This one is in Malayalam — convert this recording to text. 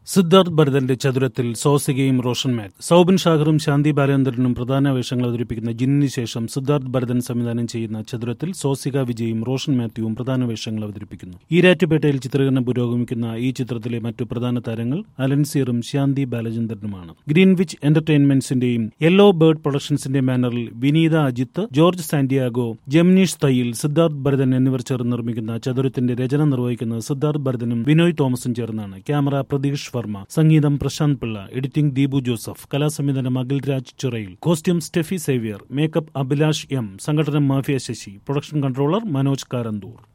സിദ്ധാർത്ഥ് ഭരതന്റെ ചതുരത്തിൽ സോസികയും റോഷൻ മാറ്റ് സൗബിൻ ഷാഗറും ശാന്തി ബാലേന്ദ്രനും പ്രധാന വേഷങ്ങൾ അവതരിപ്പിക്കുന്ന ജിന്നിന് ശേഷം സിദ്ധാർത്ഥ് ഭരതൻ സംവിധാനം ചെയ്യുന്ന ചതുരത്തിൽ സോസിക വിജയും റോഷൻ മാത്യുവും പ്രധാന വേഷങ്ങൾ അവതരിപ്പിക്കുന്നു ഈരാറ്റുപേട്ടയിൽ ചിത്രീകരണം പുരോഗമിക്കുന്ന ഈ ചിത്രത്തിലെ മറ്റു പ്രധാന താരങ്ങൾ അലൻസീറും ശാന്തി ബാലചന്ദ്രനുമാണ് ഗ്രീൻവിച്ച് എന്റർടൈൻമെന്റ്സിന്റെയും യെല്ലോ ബേർഡ് പ്രൊഡക്ഷൻസിന്റെ ബാനറിൽ വിനീത അജിത്ത് ജോർജ് സാന്റിയാഗോ ജംനീഷ് തയ്യിൽ സിദ്ധാർത്ഥ് ഭരതൻ എന്നിവർ ചേർന്ന് നിർമ്മിക്കുന്ന ചതുരത്തിന്റെ രചന നിർവഹിക്കുന്നത് സിദ്ധാർത്ഥ് ഭരതനും വിനോയ് തോമസും ചേർന്നാണ് ക്യാമറ പ്രതീഷ് വർമ്മ സംഗീതം പ്രശാന്ത് പിള്ള എഡിറ്റിംഗ് ദീപു ജോസഫ് കലാസംവിധാനം Akhil Raj Chirayil costume Stephy Xavier makeup Abhilash M സംഘടന Mafia Sasi production controller Manoj Karanthur